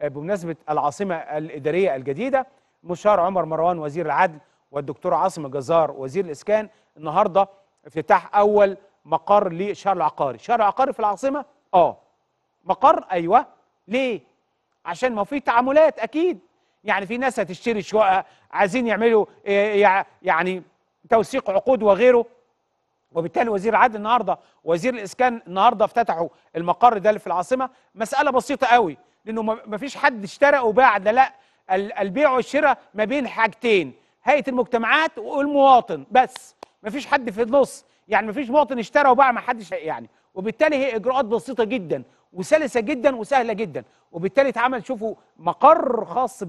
بمناسبه العاصمه الاداريه الجديده مشار عمر مروان وزير العدل والدكتور عاصم الجزار وزير الاسكان النهارده افتتاح اول مقر للشهر العقاري شهر العقاري في العاصمه اه مقر ايوه ليه عشان ما في تعاملات اكيد يعني في ناس هتشتري شقق عايزين يعملوا يعني توثيق عقود وغيره وبالتالي وزير العدل النهارده وزير الاسكان النهارده افتتحوا المقر ده اللي في العاصمه مساله بسيطه قوي لانه ما فيش حد اشترى وباع ده لا البيع والشراء ما بين حاجتين هيئه المجتمعات والمواطن بس ما فيش حد في النص يعني ما فيش مواطن اشترى وباع ما حدش يعني وبالتالي هي اجراءات بسيطه جدا وسلسه جدا وسهله جدا وبالتالي اتعمل شوفوا مقر خاص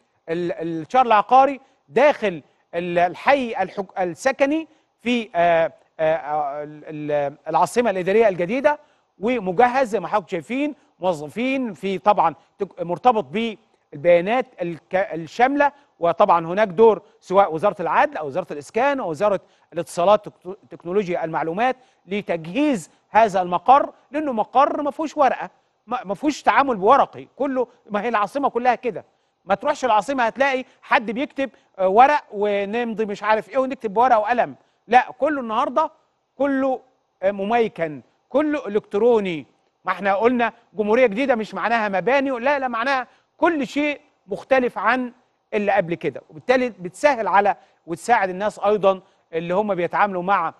بالشهر العقاري داخل الحي السكني في آآ آآ العاصمه الاداريه الجديده ومجهز زي ما حضراتكم شايفين موظفين في طبعا مرتبط بالبيانات الشامله وطبعا هناك دور سواء وزاره العدل او وزاره الاسكان او وزاره الاتصالات تكنولوجيا المعلومات لتجهيز هذا المقر لانه مقر ما فيهوش ورقه ما فيهوش تعامل بورقي كله ما هي العاصمه كلها كده ما تروحش العاصمه هتلاقي حد بيكتب ورق ونمضي مش عارف ايه ونكتب بورقه وقلم لا كله النهارده كله مميكن كله الكتروني ما احنا قلنا جمهوريه جديده مش معناها مباني لا لا معناها كل شيء مختلف عن اللي قبل كده وبالتالي بتسهل على وتساعد الناس ايضا اللي هم بيتعاملوا مع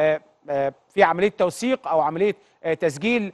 في عمليه توثيق او عمليه تسجيل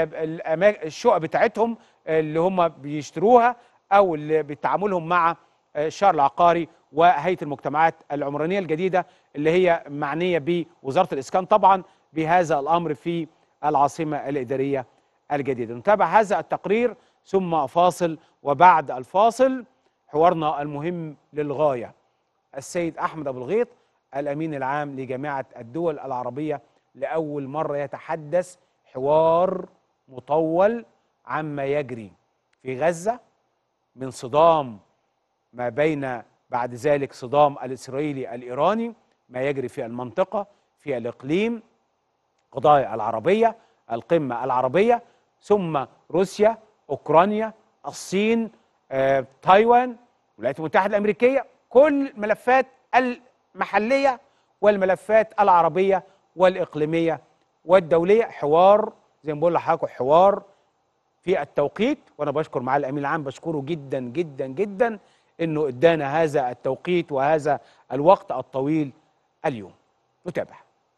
الشقق بتاعتهم اللي هم بيشتروها او اللي بتعاملهم مع الشهر العقاري وهيئه المجتمعات العمرانيه الجديده اللي هي معنيه بوزاره الاسكان طبعا بهذا الامر في العاصمه الاداريه الجديده. نتابع هذا التقرير ثم فاصل وبعد الفاصل حوارنا المهم للغايه. السيد احمد ابو الغيط الامين العام لجامعه الدول العربيه لاول مره يتحدث حوار مطول عما يجري في غزه من صدام ما بين بعد ذلك صدام الاسرائيلي الايراني ما يجري في المنطقه في الاقليم قضايا العربيه القمه العربيه ثم روسيا اوكرانيا الصين آه، تايوان الولايات المتحده الامريكيه كل الملفات المحليه والملفات العربيه والاقليميه والدوليه حوار زي ما بقول لحضراتكم حوار في التوقيت وانا بشكر معالي الامين العام بشكره جدا جدا جدا انه ادانا هذا التوقيت وهذا الوقت الطويل اليوم نتابع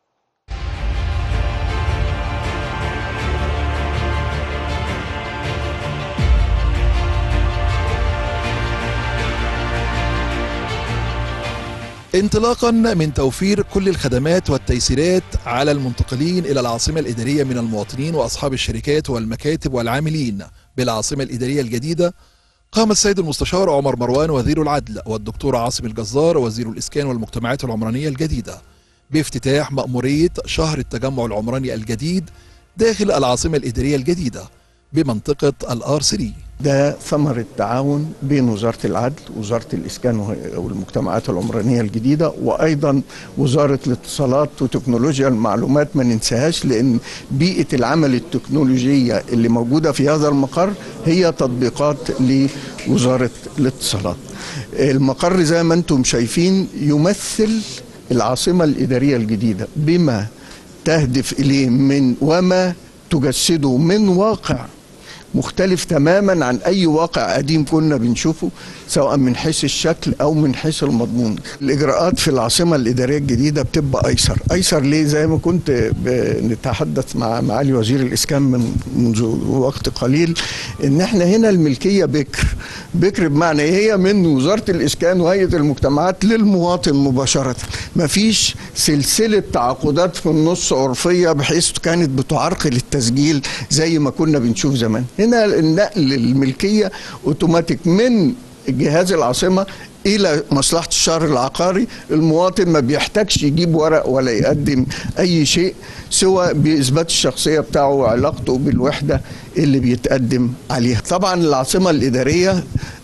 انطلاقا من توفير كل الخدمات والتيسيرات على المنتقلين الى العاصمه الاداريه من المواطنين واصحاب الشركات والمكاتب والعاملين بالعاصمه الاداريه الجديده قام السيد المستشار عمر مروان وزير العدل والدكتور عاصم الجزار وزير الاسكان والمجتمعات العمرانيه الجديده بافتتاح مأموريه شهر التجمع العمراني الجديد داخل العاصمه الاداريه الجديده بمنطقه الار 3 ده ثمرة تعاون بين وزارة العدل وزارة الإسكان والمجتمعات العمرانية الجديدة وأيضا وزارة الاتصالات وتكنولوجيا المعلومات ما ننساهاش لأن بيئة العمل التكنولوجية اللي موجودة في هذا المقر هي تطبيقات لوزارة الاتصالات المقر زي ما أنتم شايفين يمثل العاصمة الإدارية الجديدة بما تهدف إليه من وما تجسده من واقع مختلف تماما عن اي واقع قديم كنا بنشوفه سواء من حيث الشكل او من حيث المضمون الاجراءات في العاصمه الاداريه الجديده بتبقى ايسر ايسر ليه زي ما كنت بنتحدث مع معالي وزير الاسكان من منذ وقت قليل ان احنا هنا الملكيه بكر بكر بمعنى هي من وزاره الاسكان وهيئه المجتمعات للمواطن مباشره مفيش سلسله تعاقدات في النص عرفيه بحيث كانت بتعرقل التسجيل زي ما كنا بنشوف زمان هنا النقل الملكيه اوتوماتيك من جهاز العاصمه الى مصلحه الشهر العقاري المواطن ما بيحتاجش يجيب ورق ولا يقدم اي شيء سوى باثبات الشخصيه بتاعه وعلاقته بالوحده اللي بيتقدم عليها طبعا العاصمه الاداريه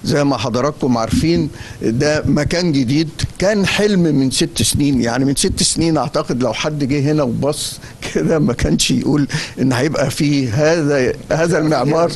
زي ما حضراتكم عارفين ده مكان جديد كان حلم من ست سنين يعني من ست سنين اعتقد لو حد جه هنا وبص كده ما كانش يقول ان هيبقى فيه هذا هذا المعمار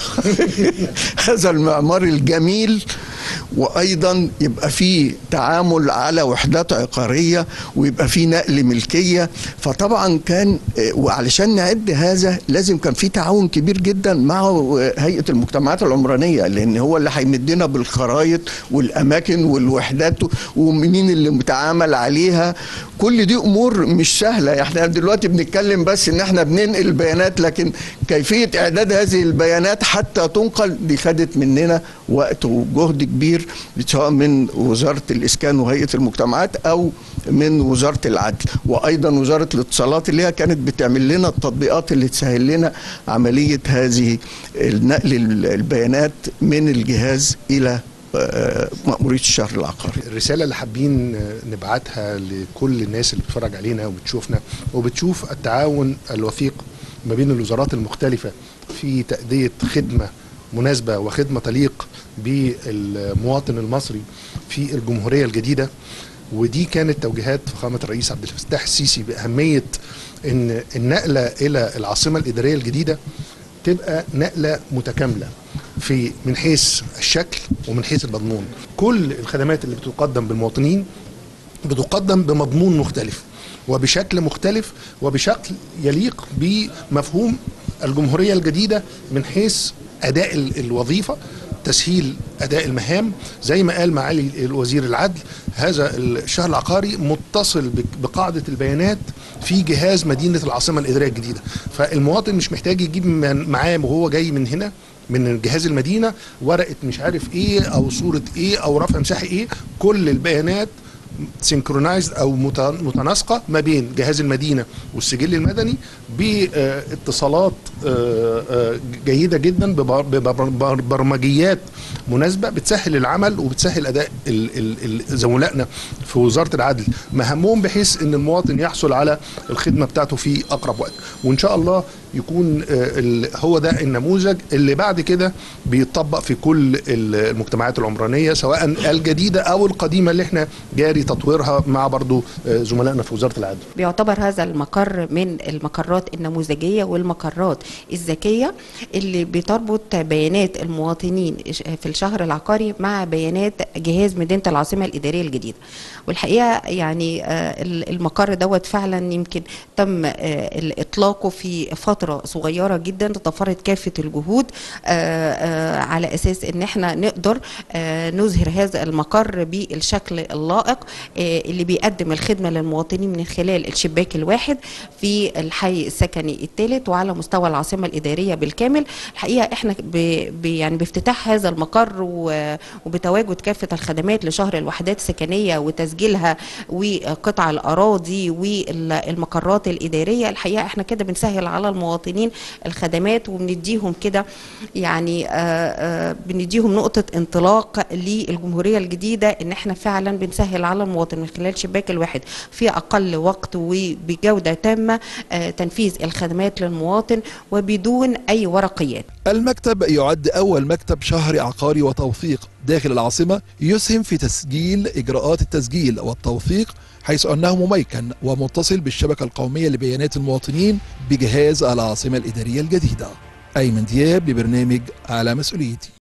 هذا المعمار الجميل وايضا يبقى فيه تعامل على وحدات عقاريه ويبقى فيه نقل ملكيه فطبعا كان وعلشان نعد هذا لازم كان في تعاون كبير جدا مع هيئه المجتمعات العمرانيه لان هو اللي هيمدنا بالخرائط والاماكن والوحدات ومين اللي متعامل عليها كل دي امور مش سهله احنا دلوقتي بنتكلم بس ان احنا بننقل بيانات لكن كيفيه اعداد هذه البيانات حتى تنقل دي خدت مننا وقت وجهد كبير سواء من وزاره الاسكان وهيئه المجتمعات او من وزاره العدل وايضا وزاره الاتصالات اللي هي كانت بتعمل لنا التطبيقات اللي تسهل لنا عمليه هذه نقل البيانات من الجهاز الى مأمورية الشهر العقاري الرسالة اللي حابين نبعتها لكل الناس اللي بتتفرج علينا وبتشوفنا وبتشوف التعاون الوثيق ما بين الوزارات المختلفة في تأدية خدمة مناسبة وخدمة تليق بالمواطن المصري في الجمهورية الجديدة ودي كانت توجيهات فخامة الرئيس عبد الفتاح السيسي بأهمية ان النقلة إلى العاصمة الإدارية الجديدة تبقى نقلة متكاملة في من حيث الشكل ومن حيث المضمون كل الخدمات اللي بتقدم بالمواطنين بتقدم بمضمون مختلف وبشكل مختلف وبشكل يليق بمفهوم الجمهورية الجديدة من حيث أداء الوظيفة تسهيل اداء المهام زي ما قال معالي الوزير العدل هذا الشهر العقاري متصل بقاعده البيانات في جهاز مدينه العاصمه الاداريه الجديده فالمواطن مش محتاج يجيب معاه وهو جاي من هنا من جهاز المدينه ورقه مش عارف ايه او صوره ايه او رفع مساحي ايه كل البيانات سينكرونايزد او متناسقه ما بين جهاز المدينه والسجل المدني باتصالات جيده جدا ببرمجيات مناسبه بتسهل العمل وبتسهل اداء زملائنا في وزاره العدل مهمهم بحيث ان المواطن يحصل على الخدمه بتاعته في اقرب وقت وان شاء الله يكون هو ده النموذج اللي بعد كده بيطبق في كل المجتمعات العمرانيه سواء الجديده او القديمه اللي احنا جاري تطويرها مع برضو زملائنا في وزاره العدل. بيعتبر هذا المقر من المقرات النموذجيه والمقرات الذكيه اللي بتربط بيانات المواطنين في الشهر العقاري مع بيانات جهاز مدينه العاصمه الاداريه الجديده. والحقيقه يعني المقر دوت فعلا يمكن تم اطلاقه في فتره صغيره جدا تضافرت كافه الجهود على اساس ان احنا نقدر نظهر هذا المقر بالشكل اللائق اللي بيقدم الخدمه للمواطنين من خلال الشباك الواحد في الحي السكني الثالث وعلى مستوى العاصمه الاداريه بالكامل الحقيقه احنا ب يعني بافتتاح هذا المقر وبتواجد كافه الخدمات لشهر الوحدات السكنيه وتسجيلها وقطع الاراضي والمقرات الاداريه الحقيقه احنا كده بنسهل على المواطنين الخدمات وبنديهم كده يعني بنديهم نقطه انطلاق للجمهوريه الجديده ان احنا فعلا بنسهل على المواطن من خلال شباك الواحد في اقل وقت وبجوده تامه تنفيذ الخدمات للمواطن وبدون اي ورقيات. المكتب يعد اول مكتب شهري عقاري وتوثيق داخل العاصمه يسهم في تسجيل اجراءات التسجيل والتوثيق حيث انه مميكن ومتصل بالشبكه القوميه لبيانات المواطنين بجهاز العاصمه الاداريه الجديده. ايمن دياب لبرنامج على مسؤوليتي.